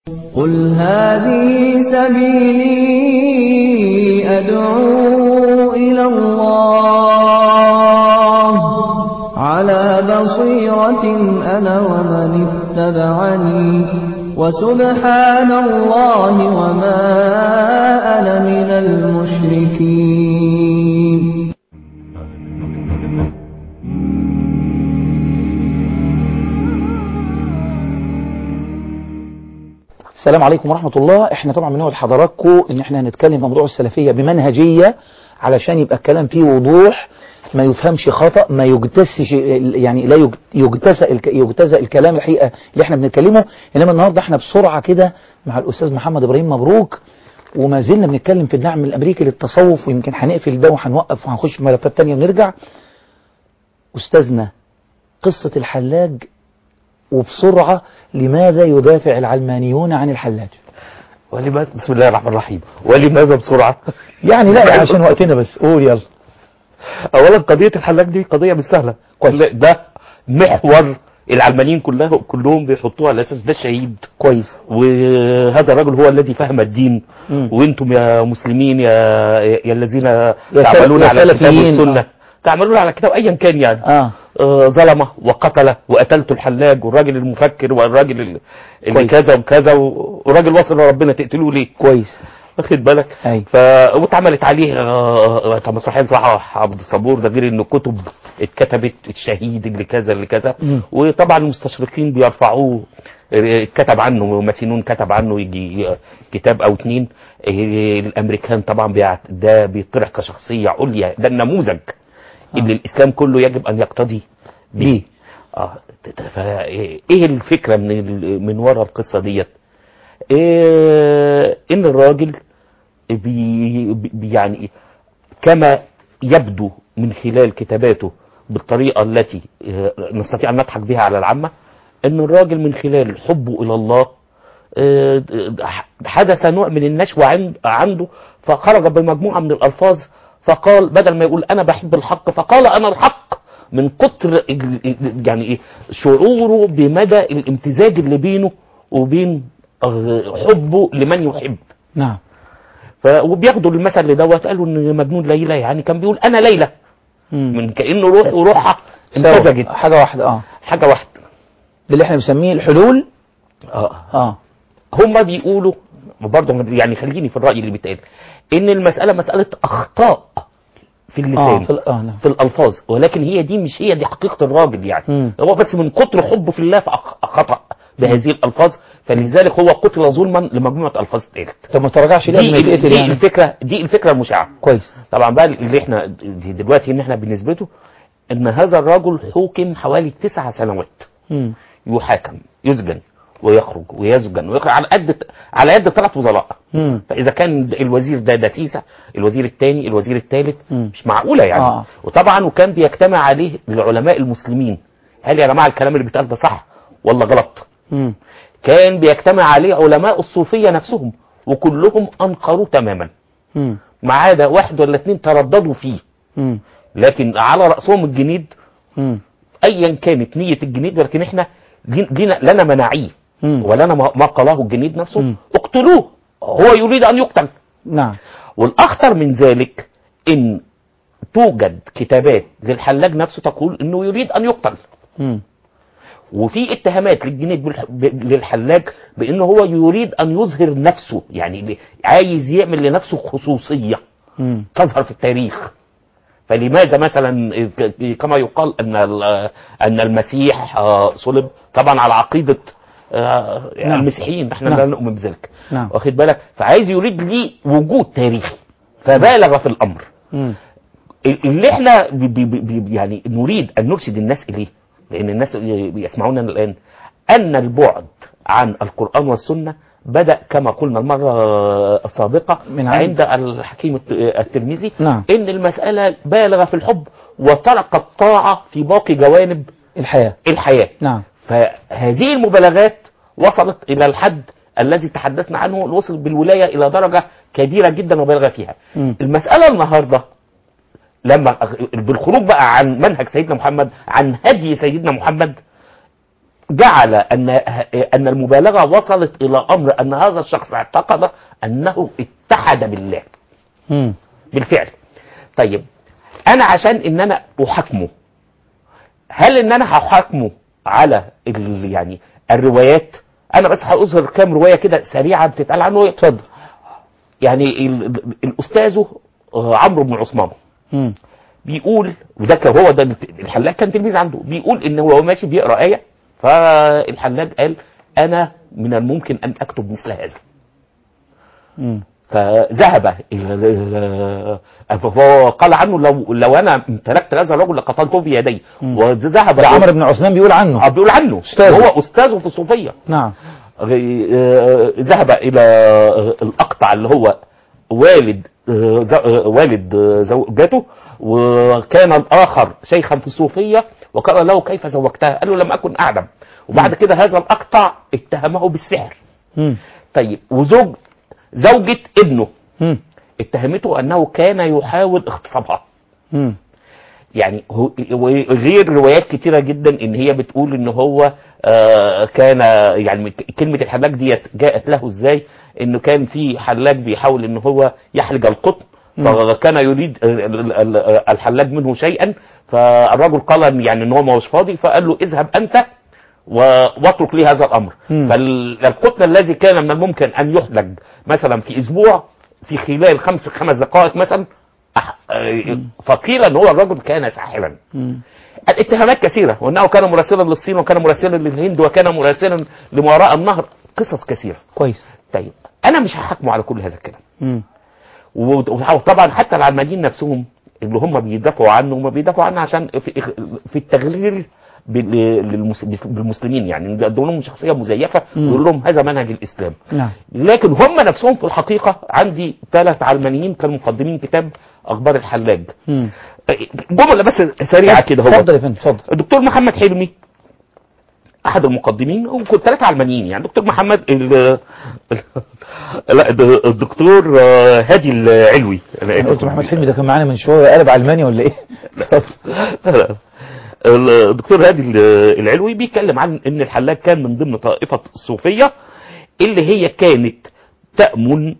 قل هذه سبيلي أدعو إلى الله على بصيرة أنا ومن اتبعني وسبحان الله وما أنا من المشركين السلام عليكم ورحمة الله احنا طبعا بنقول لحضراتكم ان احنا هنتكلم في موضوع السلفية بمنهجية علشان يبقى الكلام فيه وضوح ما يفهمش خطأ ما يجتسش يعني لا يج- يجتزأ الك- يجتزأ الكلام الحقيقة اللي احنا بنتكلمه انما النهارده احنا بسرعة كده مع الاستاذ محمد ابراهيم مبروك وما زلنا بنتكلم في الدعم الامريكي للتصوف ويمكن هنقفل ده وهنوقف وهنخش في ملفات تانية ونرجع استاذنا قصة الحلاج وبسرعة لماذا يدافع العلمانيون عن الحلاج ولماذا بسم الله الرحمن الرحيم ولماذا بسرعة يعني لا يعني عشان وقتنا بس قول يلا اولا قضية الحلاج دي قضية مش سهلة كويس. لا، ده محور العلمانيين كلهم كلهم بيحطوها على اساس ده الشهيد كويس وهذا الرجل هو الذي فهم الدين مم. وانتم يا مسلمين يا يا الذين سل- تعملون يا على الكتاب سلفيين. والسنة تعملون على الكتاب ايا كان يعني اه آه، ظلمه وقتله وقتلته الحلاج والراجل المفكر والراجل ال- اللي كويس. كذا وكذا و- والراجل وصل لربنا تقتلوه ليه كويس واخد بالك أي. ف واتعملت عليه آه، آه، مسرحيه صلاح عبد الصبور ده غير انه كتب اتكتبت الشهيد اللي كذا اللي كذا مم. وطبعا المستشرقين بيرفعوه آه، اتكتب عنه مسنون كتب عنه يجي آه، كتاب او اتنين آه، الامريكان طبعا بيعت ده بيطرح كشخصيه عليا ده النموذج اللي الاسلام كله يجب ان يقتدي بيه. به اه ت- ت- فا ايه الفكره من ال- من ورا القصه ديت إيه ان الراجل بي بي- يعني إيه؟ كما يبدو من خلال كتاباته بالطريقه التي آه، نستطيع ان نضحك بها على العامه ان الراجل من خلال حبه الى الله آه، حدث نوع من النشوة عند- عنده فخرج بمجموعة من الألفاظ فقال بدل ما يقول أنا بحب الحق فقال أنا الحق من كتر ال- ال- يعني إيه شعوره بمدى الامتزاج اللي بينه وبين آه، حبه لمن يحب نعم ف- وبياخدوا المثل اللي دوت قالوا ان مجنون ليلى يعني كان بيقول انا ليلى مم. من كانه روح وروحها سوا. امتزجت حاجة واحدة اه حاجه واحده ده اللي احنا بنسميه الحلول اه اه هم بيقولوا وبرضه يعني خليني في الرأي اللي بيتقال ان المسألة مسألة اخطاء في اه اللسان في ال- اه نعم في الالفاظ ولكن هي دي مش هي دي حقيقة الراجل يعني مم. هو بس من كتر حبه في الله فخطأ بهذه الالفاظ فلذلك هو قتل ظلما لمجموعة الفاظ اتقالت طب ما تراجعش ليه دي, ما يتقتل دي يعني الفكرة دي الفكرة المشعة كويس طبعا بقى اللي احنا دلوقتي ان احنا بنثبته ان هذا الرجل حوكم حوالي تسع سنوات مم. يحاكم يسجن ويخرج ويسجن ويخرج على قد على قد ثلاث وزراء مم. فاذا كان الوزير ده دسيسه الوزير الثاني الوزير الثالث مم. مش معقوله يعني آه. وطبعا وكان بيجتمع عليه العلماء المسلمين هل يا جماعه الكلام اللي بيتقال ده صح ولا غلط مم. كان بيجتمع عليه علماء الصوفيه نفسهم وكلهم انكروه تماما مم. ما عدا واحد ولا اثنين ترددوا فيه مم. لكن على راسهم الجنيد مم. ايا كانت نيه الجنيد ولكن احنا لين- لينا لنا مناعيه مم. ولنا ما ما قاله الجنيد نفسه مم. اقتلوه هو يريد ان يقتل نعم والاخطر من ذلك ان توجد كتابات للحلاج نفسه تقول انه يريد ان يقتل مم. وفي اتهامات للجنيد بالح- ب- للحلاج بانه هو يريد ان يظهر نفسه يعني ب- عايز يعمل لنفسه خصوصيه مم. تظهر في التاريخ فلماذا مثلا كما يقال ان ال- ان المسيح آه، صلب طبعا على عقيده آه، نعم. المسيحيين احنا نعم. لا نؤمن بذلك نعم. واخد بالك فعايز يريد ليه وجود تاريخي فبالغ في الامر مم. اللي احنا بي بي بي يعني نريد ان نرشد الناس اليه لان الناس يسمعونا الان ان البعد عن القران والسنه بدا كما قلنا المره السابقه من عند- عند الحكيم الت- الترمذي نعم. ان المساله بالغه في الحب وترك الطاعه في باقي جوانب الحياة الحياه نعم فهذه المبالغات وصلت الى الحد الذي تحدثنا عنه وصل بالولايه الى درجه كبيره جدا وبالغه فيها مم. المساله النهارده لما بالخروج بقى عن منهج سيدنا محمد عن هدي سيدنا محمد جعل ان ان المبالغه وصلت الى امر ان هذا الشخص اعتقد انه اتحد بالله مم. بالفعل طيب انا عشان ان انا احاكمه هل ان انا هحاكمه على ال يعني الروايات انا بس هاظهر كام روايه كده سريعه بتتقال عنه اتفضل يعني ال- ال- الاستاذ آه، عمرو بن عثمان مم. بيقول وده كان هو ده الحلاج كان تلميذ عنده بيقول ان هو ماشي بيقرا ايه فالحلاج قال انا من الممكن ان اكتب مثل هذا مم. فذهب الى فهو قال عنه لو لو انا امتلكت هذا الرجل لقتلته بيدي مم. وذهب ده عمرو بن عثمان بيقول عنه آه، بيقول عنه أستاذه. هو استاذه في الصوفيه نعم آه، ذهب الى الاقطع اللي هو والد آه، ز- آه، والد آه، زوجته وكان الاخر شيخا في الصوفيه وقال له كيف زوجتها؟ قال له لم اكن اعلم وبعد كده هذا الاقطع اتهمه بالسحر مم. طيب وزوج زوجة ابنه مم. اتهمته انه كان يحاول اغتصابها مم. يعني هو غير روايات كتيره جدا ان هي بتقول ان هو آه، كان يعني كلمه الحلاج ديت جاءت له ازاي انه كان في حلاج بيحاول ان هو يحلج القطن فكان يريد ال- ال- الحلاج منه شيئا فالرجل قال يعني ان هو ما هوش فاضي فقال له اذهب انت و- واترك لي هذا الامر مم. فالقطن الذي كان من الممكن ان يحلج مثلا في اسبوع في خلال خمس خمس دقائق مثلا أح- آه، فقيل ان هو الرجل كان ساحرا مم. الاتهامات كثيرة وأنه كان مراسلا للصين وكان مراسلا للهند وكان مراسلا لما وراء النهر قصص كثيرة كويس طيب أنا مش هحكمه على كل هذا الكلام مم. وطبعا حتى العلمانيين نفسهم اللي هم بيدافعوا عنه هم بيدافعوا عنه عشان في, في التغرير بال- للمس- بالمسلمين يعني يقدموا لهم شخصيه مزيفه مم. ويقول لهم هذا منهج الاسلام نعم لكن هم نفسهم في الحقيقه عندي ثلاث علمانيين كانوا مقدمين كتاب اخبار الحلاج مم. جمله بس سريعه كده هو اتفضل يا فندم اتفضل الدكتور محمد حلمي احد المقدمين وكنت ثلاثه علمانيين يعني دكتور محمد ال لا الد- الدكتور آه، هادي العلوي أنا انا آسف. قلت محمد حلمي ده كان معانا من شويه قلب علماني ولا ايه؟ لا. الدكتور هادي العلوي بيتكلم عن ان الحلاج كان من ضمن طائفه الصوفيه اللي هي كانت تامن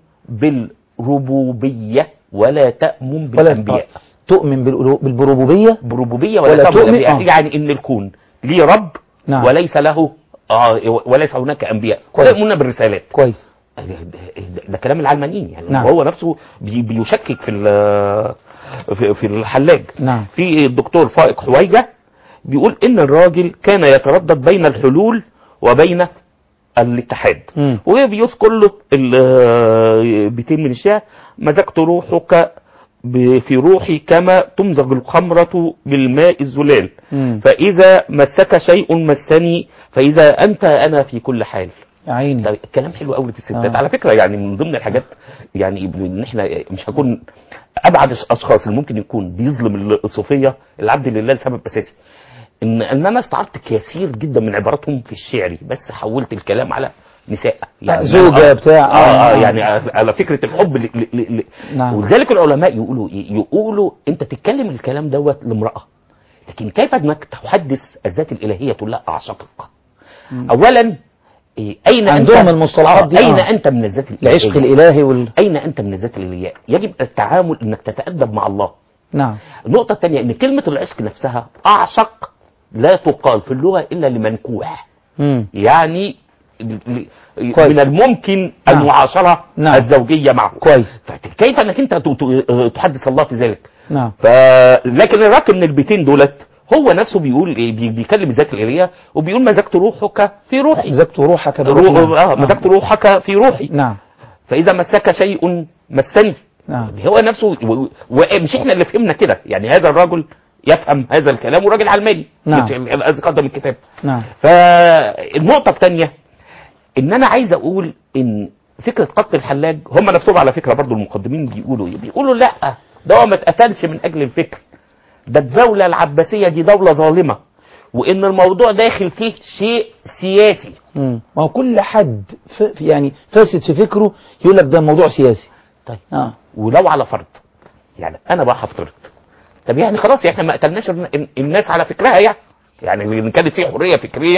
بالربوبيه ولا تامن ولا بالانبياء تؤمن بالألو- بالربوبيه بربوبيه ولا, ولا تؤمن تؤمن- بالأنبياء. آه. يعني ان الكون ليه رب نعم. وليس له آه وليس هناك انبياء كويس. يؤمنون بالرسالات كويس ده, ده, ده كلام العلمانيين يعني نعم. هو نفسه بي بيشكك في ال- في, في الحلاج نعم في الدكتور فائق حويجه بيقول ان الراجل كان يتردد بين الحلول وبين الاتحاد مم. وبيذكر له ال- بيتين من الشعر مزجت روحك ب- في روحي كما تمزج الخمرة بالماء الزلال مم. فإذا مسك شيء مسني فإذا أنت أنا في كل حال يا عيني طيب الكلام حلو قوي في الستات آه. على فكره يعني من ضمن الحاجات يعني ان احنا مش هكون ابعد الاشخاص اللي ممكن يكون بيظلم الصوفيه العبد لله لسبب اساسي ان ان انا استعرضت كثير جدا من عباراتهم في الشعري بس حولت الكلام على نساء آه، زوجة آه بتاع، آه, آه, آه. يعني على فكره الحب ل ل ل نعم. ولذلك العلماء يقولوا ايه يقولوا انت تتكلم الكلام دوت لامراه لكن كيف انك تحدث الذات الالهيه تقول لا اعشقك اولا إيه، اين عندهم انت المصطلحات دي، اين آه. انت من الذات الالهيه العشق الالهي وال اين انت من الذات الالهيه يجب التعامل انك تتادب مع الله نعم النقطه الثانيه ان كلمه العشق نفسها اعشق لا تقال في اللغه الا لمنكوح مم. يعني ل- ل- كويس. من الممكن نعم. المعاشره نعم. الزوجيه معه كويس فكيف انك انت ت- ت- تحدث الله في ذلك نعم ف لكن الراكب من البيتين دولت هو نفسه بيقول إيه؟ بي- بيكلم الذات الالهيه وبيقول مزجت روحك في روحي مزجت روحك رو... بروحي اه مزجت روحك في روحي نعم فاذا مسك شيء مسني نعم هو نفسه و- ومش احنا اللي فهمنا كده يعني هذا الرجل يفهم هذا الكلام وراجل علماني نعم. مش ال- الذي قدم الكتاب نعم فالنقطه الثانيه ان انا عايز اقول ان فكره قتل الحلاج هم نفسهم على فكره برضو المقدمين بيقولوا ايه بيقولوا لا ده هو ما اتقتلش من اجل الفكر ده الدوله العباسيه دي دوله ظالمه وان الموضوع داخل فيه شيء سياسي مم. ما هو كل حد ف... يعني فاسد في فكره يقول لك ده موضوع سياسي طيب اه ولو على فرض يعني انا بقى هفترض طب يعني خلاص احنا ما قتلناش الن- الناس على فكرها يعني يعني ان كانت في حريه فكريه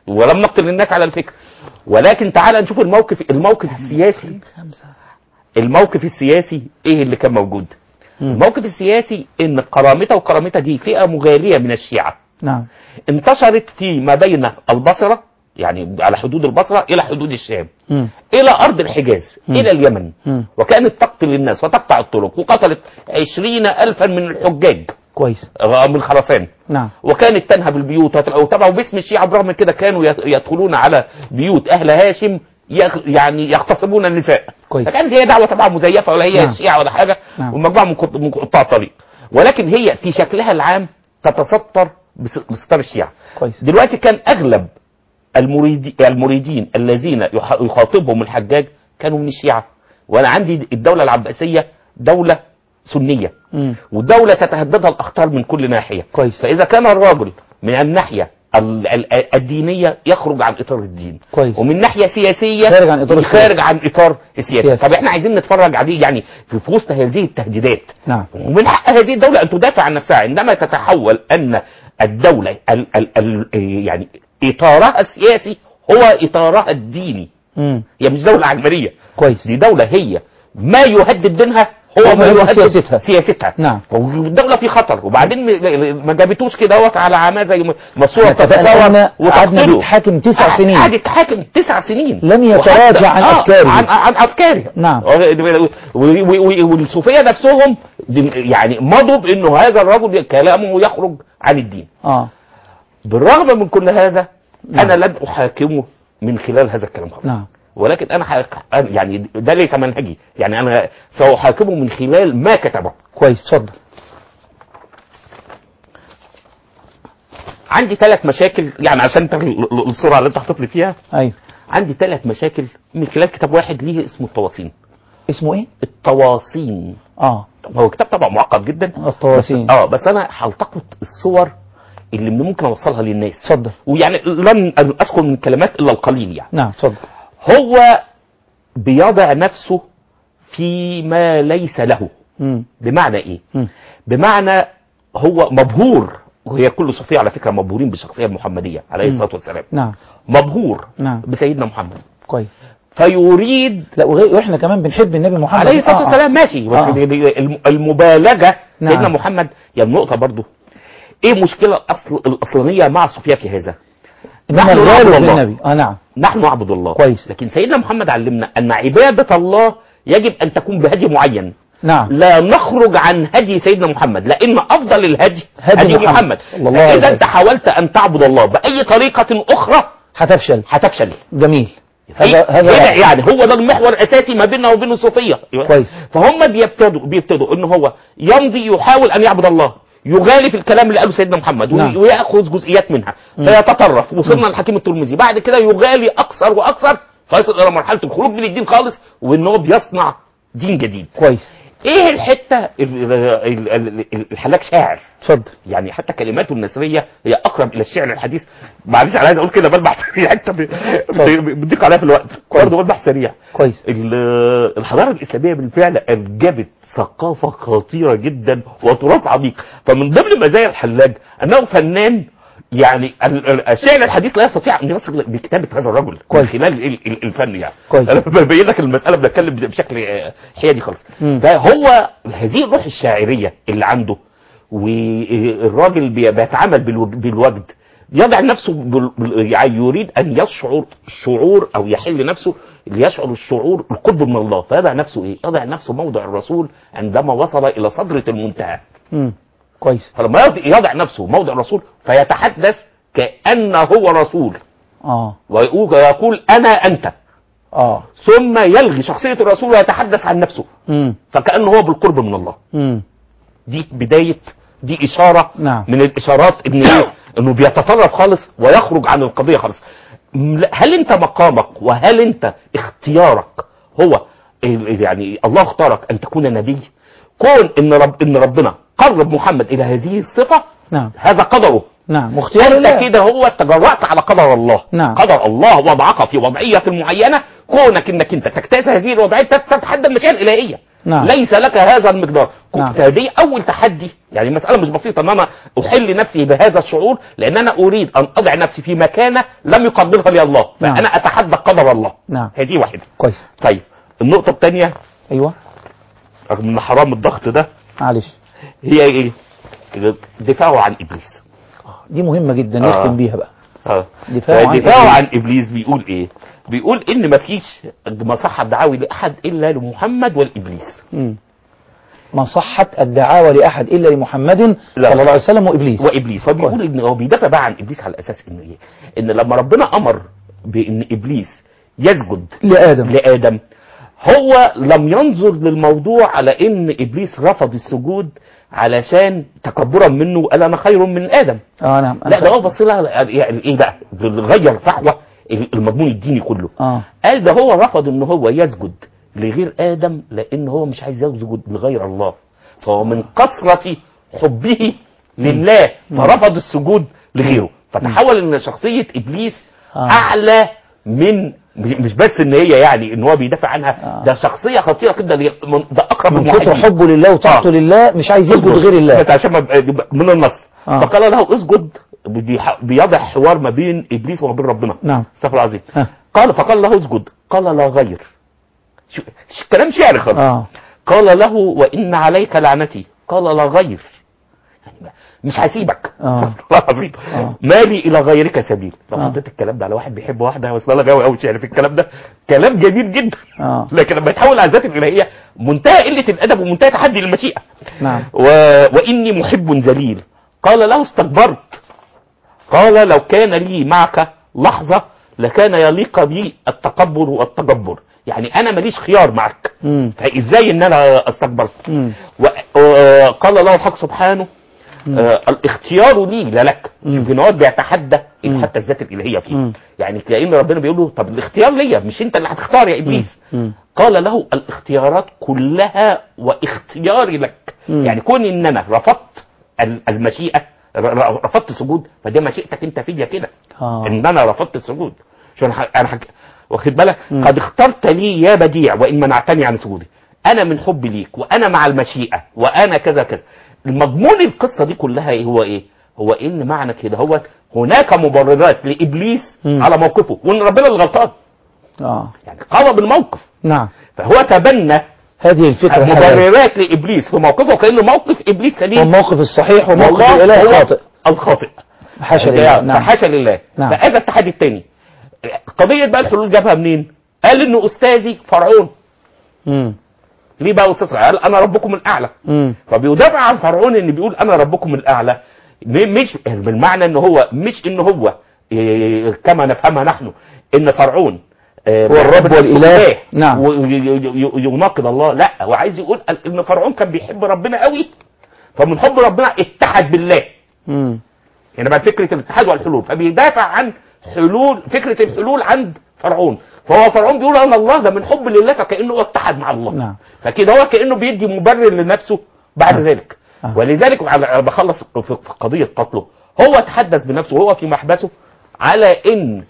ولم نقتل الناس على الفكر ولكن تعال نشوف الموقف الموقف السياسي الموقف السياسي ايه اللي كان موجود مم. الموقف السياسي ان قرامته وقرامته دي فئه مغاليه من الشيعه نعم انتشرت في ما بين البصره يعني على حدود البصره الى حدود الشام مم. الى ارض الحجاز مم. الى اليمن مم. وكانت تقتل الناس وتقطع الطرق وقتلت عشرين الفا من الحجاج كويس آه، من خراسان نعم وكانت تنهب البيوت وت- وتبعوا باسم الشيعة برغم من كده كانوا يت- يدخلون على بيوت أهل هاشم يغ- يعني يغتصبون النساء كويس. فكانت هي دعوة طبعا مزيفة ولا هي نعم. الشيعة ولا حاجة نعم. ومجموعة من قط- من قطاع الطريق ولكن هي في شكلها العام تتستر بس- بستار الشيعة كويس دلوقتي كان أغلب المريدي المريدين الذين يح- يخاطبهم الحجاج كانوا من الشيعة وأنا عندي الدولة العباسية دولة سنية مم. والدولة تتهددها الأخطار من كل ناحية كويس. فإذا كان الرجل من الناحية ال- ال- الدينية يخرج عن إطار الدين كويس. ومن ناحية سياسية خارج عن إطار السياسة. خارج عن إطار السياسة السياسة. طب إحنا عايزين نتفرج عليه يعني في في وسط هذه التهديدات نعم ومن حق هذه الدولة أن تدافع عن نفسها عندما تتحول أن الدولة ال ال ال يعني إطارها السياسي هو إطارها الديني مم. هي مش دولة علمانية كويس دي دولة هي ما يهدد دينها هو هو ما يهدد يهدد سياستها. سياستها نعم. والدولة في خطر وبعدين م- ما جابتوش كده وقت على عماه زي ما ما الصورة احنا اتفقنا تتصور قلنا قعدنا وتقتله. بيتحاكم تسع قعد- سنين. قعد يتحاكم تسع سنين لم يتراجع وحتى- عن آه، أفكاره. عن عن افكاره نعم. و- و- و- والصوفية نفسهم دي- يعني مضوا بانه هذا الرجل كلامه يخرج عن الدين اه بالرغم من كل هذا نعم. انا لن احاكمه من خلال هذا الكلام خالص نعم ولكن انا حق... أنا- يعني ده ليس منهجي يعني انا ساحاكمه من خلال ما كتبه كويس اتفضل عندي ثلاث مشاكل يعني عشان انت ال- ال- السرعه اللي انت حاطط لي فيها ايوه عندي ثلاث مشاكل من خلال كتاب واحد ليه اسمه الطواسين اسمه ايه الطواسين اه هو كتاب طبعا معقد جدا الطواسين. بس اه بس انا هلتقط الصور اللي من ممكن اوصلها للناس اتفضل ويعني لن اذكر من الكلمات الا القليل يعني نعم اتفضل هو بيضع نفسه فيما ليس له مم. بمعنى ايه مم. بمعنى هو مبهور وهي كل صوفيه على فكره مبهورين بالشخصيه المحمديه عليه مم. الصلاه والسلام نعم مبهور نعم بسيدنا محمد كويس فيريد لا وغير واحنا كمان بنحب النبي محمد عليه الصلاه آه، آه. والسلام ماشي بس آه. دي- دي الم- المبالغه نعم. سيدنا محمد يعني النقطه برضو ايه المشكله الاصل الاصلانيه مع الصوفيه في هذا انما نحن الغالب نعبد الله. بالنبي اه نعم نحن نعبد الله كويس. لكن سيدنا محمد علمنا ان عباده الله يجب ان تكون بهدي معين نعم لا نخرج عن هدي سيدنا محمد لان افضل الهدي هدي هدي, محمد محمد, صلى الله عليه فاذا وسلم. انت حاولت ان تعبد الله باي طريقه اخرى هتفشل هتفشل جميل هذا هذا هذا هذا رائع. يعني هو ده المحور الاساسي ما بيننا وبين الصوفيه كويس. فهم بيبتدوا بيبتدوا ان هو يمضي يحاول ان يعبد الله يغالي في الكلام اللي قاله سيدنا محمد نعم. وي- وياخذ جزئيات منها فيتطرف وصلنا للحكيم الترمذي بعد كده يغالي اكثر واكثر فيصل الى مرحله الخروج من الدين خالص وان هو بيصنع دين جديد كويس ايه الحته ال- ال- ال- ال- الحلاك شاعر اتفضل يعني حتى كلماته النثريه هي اقرب الى الشعر الحديث معلش انا عايز اقول كده بلمح سريع انت ب- ب- بتضيق عليا في الوقت كويس. برضه بلمح سريع كويس ال- الحضاره الاسلاميه بالفعل انجبت ثقافه خطيره جدا وتراث عميق فمن ضمن مزايا الحلاج انه فنان يعني ال- ال- الشعر الحديث لا يستطيع ان يصل بكتابه هذا الرجل من كويس. خلال ال- ال- الفن يعني كويس. انا ببين لك المساله بتكلم بشكل آه، حيادي خالص مم. فهو هذه الروح الشاعريه اللي عنده والراجل بي- بيتعامل بالوج- بالوجد يضع نفسه بال... بال- يعني يريد ان يشعر شعور او يحل نفسه ليشعر الشعور القرب من الله فيضع نفسه ايه؟ يضع نفسه موضع الرسول عندما وصل الى صدرة المنتهى مم. كويس فلما يض- يضع نفسه موضع الرسول فيتحدث كانه هو رسول اه ويقول ويقول انا انت اه ثم يلغي شخصيه الرسول ويتحدث عن نفسه مم. فكانه هو بالقرب من الله مم. دي بدايه دي اشاره نعم. من الاشارات ان إيه؟ انه بيتطرف خالص ويخرج عن القضيه خالص م- لا، هل انت مقامك وهل انت اختيارك هو ال- يعني الله اختارك ان تكون نبي كون ان رب ان ربنا قرب محمد الى هذه الصفه نعم هذا قدره نعم واختيار انت الله كده هو تجرأت على قدر الله نعم. قدر الله وضعك في وضعيه معينه كونك انك انت تجتاز هذه الوضعيه تت- تتحدى المشيئه الالهيه نعم. ليس لك هذا المقدار نعم. دي اول تحدي يعني مساله مش بسيطه ان انا احل نفسي بهذا الشعور لان انا اريد ان اضع نفسي في مكانه لم يقدرها لي الله نعم. فانا اتحدى قدر الله نعم هذه واحده كويس طيب النقطه الثانيه ايوه رغم ان حرام الضغط ده معلش هي ايه دفاعه عن ابليس دي مهمه جدا آه. نختم بيها بقى اه دفاعه عن دفاعه إبليس. عن ابليس بيقول ايه بيقول ان مفيش مصحة دعاوي لاحد الا لمحمد والابليس مم. ما صحت الدعاوى لاحد الا لمحمد لا. صلى الله عليه وسلم وابليس وابليس فبيقول ان هو بيدافع بقى عن ابليس على اساس انه ايه ان لما ربنا امر بان ابليس يسجد لادم لادم هو لم ينظر للموضوع على ان ابليس رفض السجود علشان تكبرا منه وقال انا خير من ادم اه نعم لا ده هو بص لها يعني ايه بقى غير فحوى المضمون الديني كله اه قال ده هو رفض ان هو يسجد لغير ادم لان هو مش عايز يسجد لغير الله فهو من كثرة حبه لله فرفض السجود لغيره فتحول ان شخصية ابليس آه. اعلى من مش بس ان هي يعني ان هو بيدافع عنها آه. ده شخصية خطيرة كده ده ده اقرب من كتر الموحدين. حبه لله وطاعته آه. لله مش عايز يسجد غير الله بس عشان ما يبقى- من النص آه. فقال له اسجد بيح- بيضع حوار ما بين ابليس وما بين ربنا نعم استغفر الله العظيم ها. قال فقال له اسجد قال لا غير شو ش- كلام شعري خالص اه قال له وان عليك لعنتي قال لا غير يعني ما- مش هسيبك آه. والله العظيم آه. مالي الى غيرك سبيل لو آه. حطيت الكلام ده على واحد بيحب واحده وصل لها قوي قوي شعر في الكلام ده كلام جميل جدا اه لكن لما يتحول على الذات الالهيه منتهى قله الادب ومنتهى تحدي للمشيئه نعم و... وإني محب ذليل قال له استكبرت قال لو كان لي معك لحظة لكان يليق بي التكبر والتجبر يعني أنا ماليش خيار معك مم. فإزاي إن أنا أستكبرت مم. و- وقال له الحق سبحانه آه الاختيار لي لا لك مم. شوف ان هو بيتحدى مم. حتى الذات الالهيه فيه مم. يعني كأن ربنا بيقول له طب الاختيار ليا مش انت اللي هتختار يا ابليس مم. قال له الاختيارات كلها واختياري لك مم. يعني كون ان انا رفضت ال- المشيئه ر- ر- رفضت السجود فدي مشيئتك انت فيا كده اه ان انا رفضت السجود شو انا ح- انا حك... واخد بالك مم. قد اخترت لي يا بديع وان منعتني عن سجودي انا من حبي ليك وانا مع المشيئه وانا كذا كذا المضمون القصه دي كلها إيه هو ايه هو ان معنى كده هو هناك مبررات لابليس مم. على موقفه وان ربنا اللي غلطان اه يعني قرب الموقف نعم فهو تبنى هذه الفكرة الحلوة. مبررات لابليس في موقفه كانه موقف ابليس سليم والموقف الصحيح وموقف والله الاله هو الخاطئ الخاطئ حاشا لله نعم فحاشا لله نعم. فهذا التحدي الثاني قضيه بقى الحلول جابها منين؟ قال ان استاذي فرعون مم. ليه بقى استاذ فرعون؟ قال انا ربكم الاعلى مم. فبيدافع عن فرعون ان بيقول انا ربكم الاعلى م- مش بالمعنى ان هو مش ان هو إيه، كما نفهمها نحن ان فرعون آه، هو الرب بيعتبر نفسه والإله. إله نعم. ويناقض الله لا هو عايز يقول ان فرعون كان بيحب ربنا قوي فمن حب ربنا اتحد بالله مم. هنا بقى فكره الاتحاد والحلول فبيدافع عن حلول فكره الحلول عند فرعون فهو فرعون بيقول انا الله ده من حب لله فكانه هو اتحد مع الله نعم. فكده هو كانه بيدي مبرر لنفسه بعد نعم. ذلك آه. ولذلك على- أنا بخلص في في قضيه قتله هو تحدث بنفسه وهو في محبسه على ان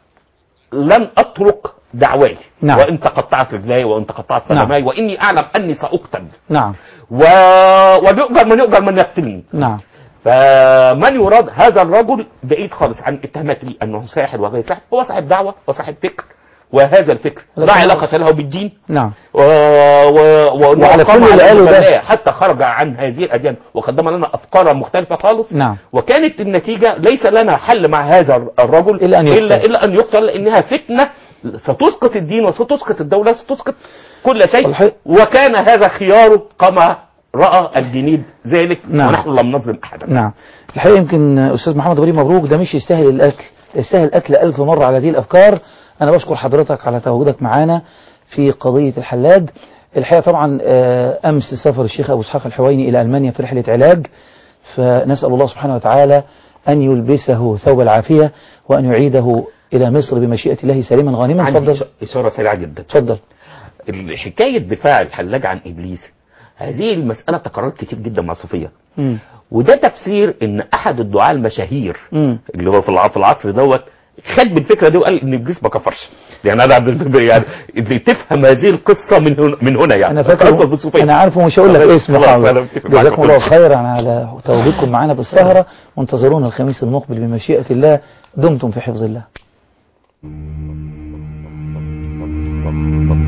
لن اترك دعواي نعم. وان تقطعت رجلاي وان تقطعت نعم. قدماي واني اعلم اني ساقتل نعم و... ويؤجر من يؤجر من يقتلني نعم فمن يراد هذا الرجل بعيد خالص عن اتهامات لي انه ساحر وغير ساحر هو صاحب دعوه وصاحب فكر وهذا الفكر لا لكن- علاقه له بالدين نعم و... و... و... وعلى كل اللي قاله ده. المبادئ حتى خرج عن هذه الاديان وقدم لنا افكارا مختلفه خالص نعم وكانت النتيجه ليس لنا حل مع هذا الرجل إلا أن يقتل. الا الا ان يقتل لانها فتنه ستسقط الدين وستسقط الدوله ستسقط كل شيء والحقيقة- وكان هذا خياره كما راى الجنيد ذلك نعم. ونحن لم نظلم احدا نعم الحقيقة يمكن أستاذ محمد غريب مبروك ده مش يستاهل القتل ده يستاهل القتل ألف مرة على هذه الأفكار أنا بشكر حضرتك على تواجدك معانا في قضية الحلاج الحقيقة طبعا آه، أمس سافر الشيخ أبو إسحاق الحويني إلى ألمانيا في رحلة علاج فنسأل الله سبحانه وتعالى أن يلبسه ثوب العافية وأن يعيده إلى مصر بمشيئة الله سليما غانما عندي تفضل إش- اشاره سريعه جدا تفضل حكايه دفاع الحلاج عن ابليس هذه المساله تكررت كتير جدا مع صوفيا مم. وده تفسير ان احد الدعاة المشاهير مم. اللي هو في الع- في العصر دوت خد بالفكره دي وقال ان ابليس ما كفرش يعني انا ب- ب- يعني اللي تفهم هذه القصه من هنا من هنا يعني انا فاكر القصة بالصوفية. انا عارفه مش هقول لك خلاص، اسم خلاص، حاضر أنا متفق معاك. جزاكم الله خيرا على تواجدكم معنا بالسهره وانتظرونا الخميس المقبل بمشيئه الله دمتم في حفظ الله